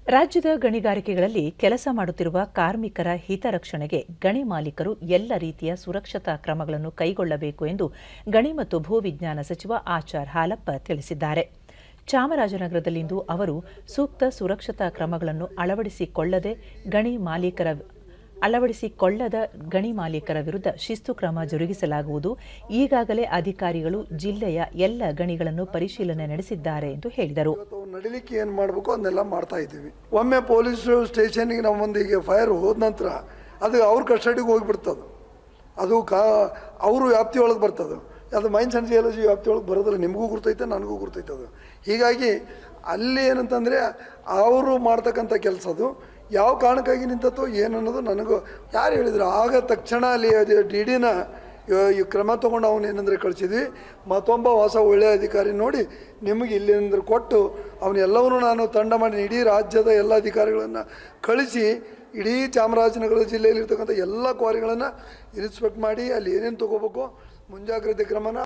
ರಾಜ್ಯದ ಗಣಿಗಾರಿಕೆಗಳಲ್ಲಿ ಕೆಲಸ ಮಾಡುತ್ತಿರುವ ಕಾರ್ಮಿಕರ ಹಿತರಕ್ಷಣೆಗೆ ಗಣಿ ಮಾಲೀಕರು ಎಲ್ಲ ರೀತಿಯ ಸುರಕ್ಷತಾ ಕ್ರಮಗಳನ್ನು ಕೈಗೊಳ್ಳಬೇಕು ಎಂದು ಗಣಿ ಮತ್ತು ಭೂವಿಜ್ಞಾನ ಸಚಿವ ಆಚಾರ್ ಹಾಲಪ್ಪ ತಿಳಿಸಿದ್ದಾರೆ ಚಾಮರಾಜನಗರದಲ್ಲಿಂದು ಅವರು ಸೂಕ್ತ ಸುರಕ್ಷತಾ ಕ್ರಮಗಳನ್ನು ಅಳವಡಿಸಿಕೊಳ್ಳದೆ ಗಣಿ ಮಾಲೀಕರ ಅಳವಡಿಸಿಕೊಳ್ಳದ ಗಣಿ ಮಾಲೀಕರ ವಿರುದ್ಧ ಶಿಸ್ತು ಕ್ರಮ ಜರುಗಿಸಲಾಗುವುದು ಈಗಾಗಲೇ ಅಧಿಕಾರಿಗಳು ಜಿಲ್ಲೆಯ ಎಲ್ಲ ಗಣಿಗಳನ್ನು ಪರಿಶೀಲನೆ ನಡೆಸಿದ್ದಾರೆ ಎಂದು ಹೇಳಿದರು ಇವತ್ತು ಅವ್ರು ನಡಿಲಿಕ್ಕೆ ಏನು ಮಾಡಬೇಕು ಅದನ್ನೆಲ್ಲ ಮಾಡ್ತಾ ಇದ್ದೀವಿ ಒಮ್ಮೆ ಪೊಲೀಸ್ ಸ್ಟೇಷನ್ಗೆ ನಮ್ಮ ಒಂದು ಈಗ ಫೈರ್ ಹೋದ ನಂತರ ಅದು ಅವ್ರ ಕಸ್ಟಡಿಗೆ ಹೋಗಿಬಿಡ್ತದೆ ಅದು ಕಾ ಅವರು ವ್ಯಾಪ್ತಿಯೊಳಗೆ ಬರ್ತದೆ ಅದು ಮೈನ್ಸ್ ಆ್ಯಂಡ್ ಜಿಯಾಲಜಿ ವ್ಯಾಪ್ತಿಯೊಳಗೆ ಬರೋದಿಲ್ಲ ನಿಮಗೂ ಗುರ್ತೈತೆ ನನಗೂ ಗುರ್ತೈತೆ ಅದು ಹೀಗಾಗಿ ಅಲ್ಲಿ ಏನಂತಂದರೆ ಅವರು ಮಾಡ್ತಕ್ಕಂಥ ಕೆಲಸ ಅದು ಯಾವ ಕಾರಣಕ್ಕಾಗಿ ನಿಂತತ್ತೋ ಏನು ಅನ್ನೋದು ನನಗೂ ಯಾರು ಹೇಳಿದ್ರು ಆಗ ತಕ್ಷಣ ಅಲ್ಲಿ ಡಿ ಡಿನ ಈ ಕ್ರಮ ತೊಗೊಂಡು ಅವನು ಏನಂದ್ರೆ ಕಳಿಸಿದ್ವಿ ಮತ್ತೊಬ್ಬ ಹೊಸ ಒಳ್ಳೆಯ ಅಧಿಕಾರಿ ನೋಡಿ ನಿಮಗೆ ಇಲ್ಲಿಂದ್ರೆ ಕೊಟ್ಟು ಅವನ್ನೆಲ್ಲವನ್ನೂ ನಾನು ತಂಡ ಮಾಡಿ ಇಡೀ ರಾಜ್ಯದ ಎಲ್ಲ ಅಧಿಕಾರಿಗಳನ್ನು ಕಳಿಸಿ ಇಡೀ ಚಾಮರಾಜನಗರ ಜಿಲ್ಲೆಯಲ್ಲಿರ್ತಕ್ಕಂಥ ಎಲ್ಲ ಕ್ವಾರಿಗಳನ್ನು ಇನ್ಸ್ಪೆಕ್ಟ್ ಮಾಡಿ ಅಲ್ಲಿ ಏನೇನು ತೊಗೋಬೇಕು ಮುಂಜಾಗ್ರತೆ ಕ್ರಮನ